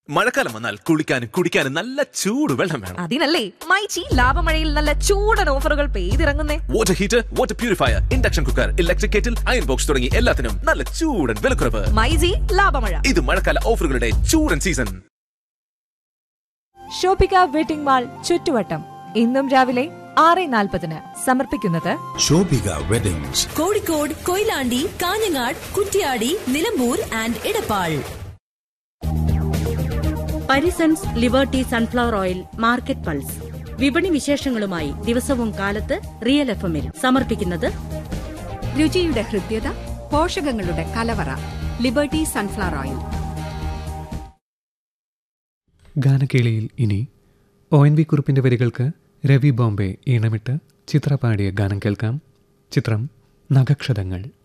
മഴക്കാലം വന്നാൽ കുളിക്കാനും കുടിക്കാനും നല്ല ചൂട് വെള്ളം വേണം അതിനല്ലേ മൈച്ചി ലാഭമഴയിൽ നല്ല ചൂടൻ ഓഫറുകൾ പെയ്തിറങ്ങുന്നേ water heater water purifier induction cooker electric kettle iron box തുടങ്ങി എല്ലാത്തിനും നല്ല ചൂടൻ വിലക്കുറവ് മൈജി ലാഭമഴ ഇത് മഴക്കാല ഓഫറുകളുടെ ചൂടൻ സീസൺ ഷോപ്പിക വെഡിംഗ് മാൾ ചുറ്റുവട്ടം ഇന്നും രാവിലെ ആറ് നാൽപ്പതിന് സമർപ്പിക്കുന്നത് Shobhika weddings Kozhikode Koyilandy Kanhangad Kuttiady Nilambur and Edappal Parisons liberty sunflower oil market pulse വിപണി വിശേഷങ്ങളുമായി ദിവസവും കാലത്ത് റിയൽ എഫ് എമ്മിൽ സമർപ്പിക്കുന്നത് രുചിയുടെ ഹൃദ്യത പോഷകങ്ങളുടെ കലവറ ലിബർട്ടി സൺഫ്ലവർ ഓയിൽ ഗാനക്കേളിയിൽ ഇനി ഒ എൻ വി കുറിപ്പിൻ്റെ വരികൾക്ക് രവി ബോംബെ ഈണമിട്ട് ചിത്ര പാടിയ ഗാനം കേൾക്കാം ചിത്രം നഖക്ഷതങ്ങൾ